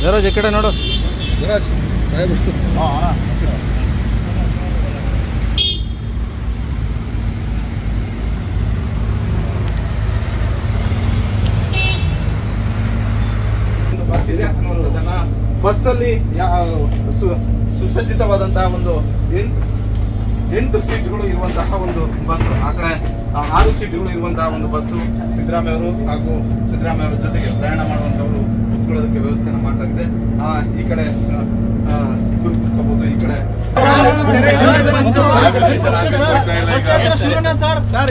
ಜರೋಜ್ ಈ ಕಡೆ ನೋಡು ಒಂದು ಬಸ್ ಇದೆ ಅನ್ನುವಂಥದ್ದನ್ನ ಬಸ್ಸಲ್ಲಿ ಯಾ- ಸು- ಸುಸಜ್ಜಿತವಾದಂತಹ ಒಂದು ಎಂಟು ಎಂಟು ಸೀಟ್ಗಳು ಇರುವಂತಹ ಒಂದು ಬಸ್ ಆ ಕಡೆ ಆ ಆರು ಸೀಟ್ಗಳು ಇರುವಂತಹ ಒಂದು ಬಸ್ಸು ಸಿದ್ದರಾಮಯ್ಯ ಅವರು ಹಾಗೂ ಸಿದ್ದರಾಮಯ್ಯ ಅವರ ಜೊತೆಗೆ ಪ್ರಯಾಣ ಮಾಡುವಂತವರು ಕುತ್ಕೊಳ್ಳೋದಕ್ಕೆ ವ್ಯವಸ್ಥೆಯನ್ನು ಮಾಡಲಾಗಿದೆ ಆ ಈ ಕಡೆ ಆ, ಆ, ಇಬ್ಬರು ಕುತ್ಕೋಬಹುದು ಈ ಕಡೆ ಸರ್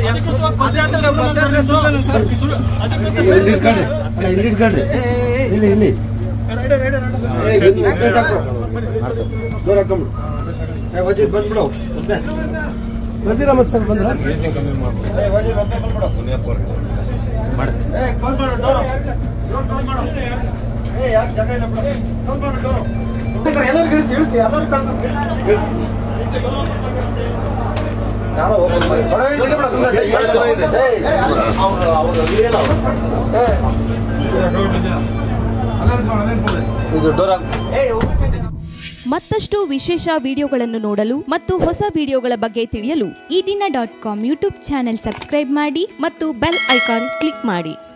ಇಲ್ಲಿ ಇಟ್ಕೊಂಡ್ರಿ ಅಣ್ಣ ಇಲ್ಲಿ ಇಟ್ಕೊಂಡ್ರಿ ಇಲ್ಲಿ ಇಲ್ಲಿ ಏ, ಬಿದ್ದು ಒಬ್ಬನೇ ಸಾಕು. ದೂರ ಹಾಕೊಂಬಿಡು ಏ ವಜೀರ್ ಬಂದ್ಬಿಡು ಒಬ್ಬನೇ ವಜೀರ್ ಅಹಮದ್ ಸರ್ ಬಂದ್ರ ಏ ವಜೀರ್ ಒಬ್ಬನೇ ಬಂದ್ಬಿಡು ಏ ಕ್ಲೋಸ್ ಮಾಡು ಡೋರು ಡೋರ್ ಕ್ಲೋಸ್ ಮಾಡು ಏ ಯಾಕೆ ಜಾಗ ಇಲ್ಲ ಬಿಡು ಕ್ಲೋಸ್ ಮಾಡು ಡೋರು ಯಾರೋ ಒಬ್ಬ ಅವ್ರು ಅವ್ರು ಇರೇನೋ ಇದು ಡೋರ್ ಮತ್ತಷ್ಟು ವಿಶೇಷ ವಿಡಿಯೋಗಳನ್ನು ನೋಡಲು ಮತ್ತು ಹೊಸ ವಿಡಿಯೋಗಳ ಬಗ್ಗೆ ತಿಳಿಯಲು Ee Dina dot com YouTube channel subscribe ಮಾಡಿ ಮತ್ತು ಬೆಲ್ ಐಕಾನ್ ಕ್ಲಿಕ್ ಮಾಡಿ